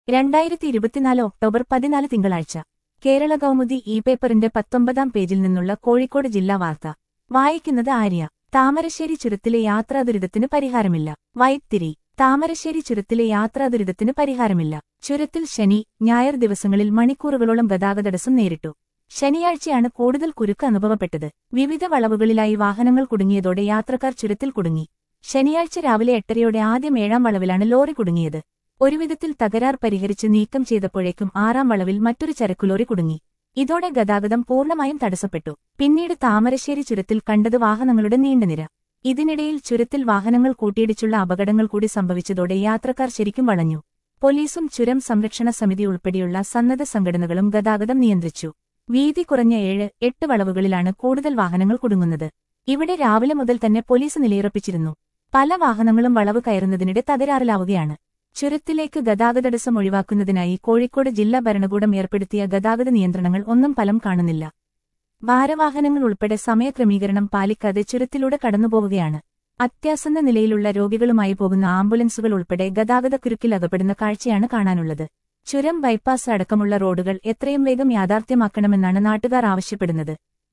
രണ്ടായിരത്തി ഇരുപത്തിനാല് ഒക്ടോബർ പതിനാല് തിങ്കളാഴ്ച കേരള കൗമുദി ഇ പേപ്പറിന്റെ പത്തൊമ്പതാം പേജിൽ നിന്നുള്ള കോഴിക്കോട് ജില്ലാ വാർത്ത വായിക്കുന്നത് ആര്യ താമരശ്ശേരി ചുരത്തിലെ യാത്രാ ദുരിതത്തിന് പരിഹാരമില്ല വൈത്തിരി താമരശ്ശേരി ചുരത്തിലെ യാത്രാ ദുരിതത്തിന് പരിഹാരമില്ല ചുരത്തിൽ ശനി ഞായർ ദിവസങ്ങളിൽ മണിക്കൂറുകളോളം ഗതാഗതടസ്സം നേരിട്ടു ശനിയാഴ്ചയാണ് കൂടുതൽ കുരുക്ക് അനുഭവപ്പെട്ടത് വിവിധ വളവുകളിലായി വാഹനങ്ങൾ കുടുങ്ങിയതോടെ യാത്രക്കാർ ചുരത്തിൽ കുടുങ്ങി ശനിയാഴ്ച രാവിലെ എട്ടരയോടെ ആദ്യം ഏഴാം വളവിലാണ് ലോറി കുടുങ്ങിയത് ഒരുവിധത്തിൽ തകരാർ പരിഹരിച്ച് നീക്കം ചെയ്തപ്പോഴേക്കും ആറാം വളവിൽ മറ്റൊരു ചരക്കുലോറി കുടുങ്ങി ഇതോടെ ഗതാഗതം പൂർണ്ണമായും തടസ്സപ്പെട്ടു പിന്നീട് താമരശ്ശേരി ചുരത്തിൽ കണ്ടത് വാഹനങ്ങളുടെ നീണ്ടനിര ഇതിനിടയിൽ ചുരത്തിൽ വാഹനങ്ങൾ കൂട്ടിയിടിച്ചുള്ള അപകടങ്ങൾ കൂടി സംഭവിച്ചതോടെ യാത്രക്കാർ ശരിക്കും വളഞ്ഞു പോലീസും ചുരം സംരക്ഷണ സമിതി ഉൾപ്പെടെയുള്ള സന്നദ്ധ സംഘടനകളും ഗതാഗതം നിയന്ത്രിച്ചു വീതി കുറഞ്ഞ ഏഴ് എട്ട് വളവുകളിലാണ് കൂടുതൽ വാഹനങ്ങൾ കുടുങ്ങുന്നത് ഇവിടെ രാവിലെ മുതൽ തന്നെ പോലീസ് നിലയുറപ്പിച്ചിരുന്നു പല വാഹനങ്ങളും വളവ് കയറുന്നതിനിടെ തകരാറിലാവുകയാണ് ചുരത്തിലേക്ക് ഗതാഗതടസ്സം ഒഴിവാക്കുന്നതിനായി കോഴിക്കോട് ജില്ലാ ഭരണകൂടം ഏർപ്പെടുത്തിയ ഗതാഗത നിയന്ത്രണങ്ങൾ ഒന്നും ഫലം കാണുന്നില്ല ഭാരവാഹനങ്ങൾ ഉൾപ്പെടെ സമയക്രമീകരണം പാലിക്കാതെ ചുരത്തിലൂടെ കടന്നുപോവുകയാണ് അത്യാസന്ന നിലയിലുള്ള രോഗികളുമായി പോകുന്ന ആംബുലൻസുകൾ ഉൾപ്പെടെ ഗതാഗതക്കുരുക്കിൽ അകപ്പെടുന്ന കാഴ്ചയാണ് കാണാനുള്ളത് ചുരം ബൈപ്പാസ് അടക്കമുള്ള റോഡുകൾ എത്രയും വേഗം യാഥാർത്ഥ്യമാക്കണമെന്നാണ് നാട്ടുകാർ ആവശ്യപ്പെടുന്നത്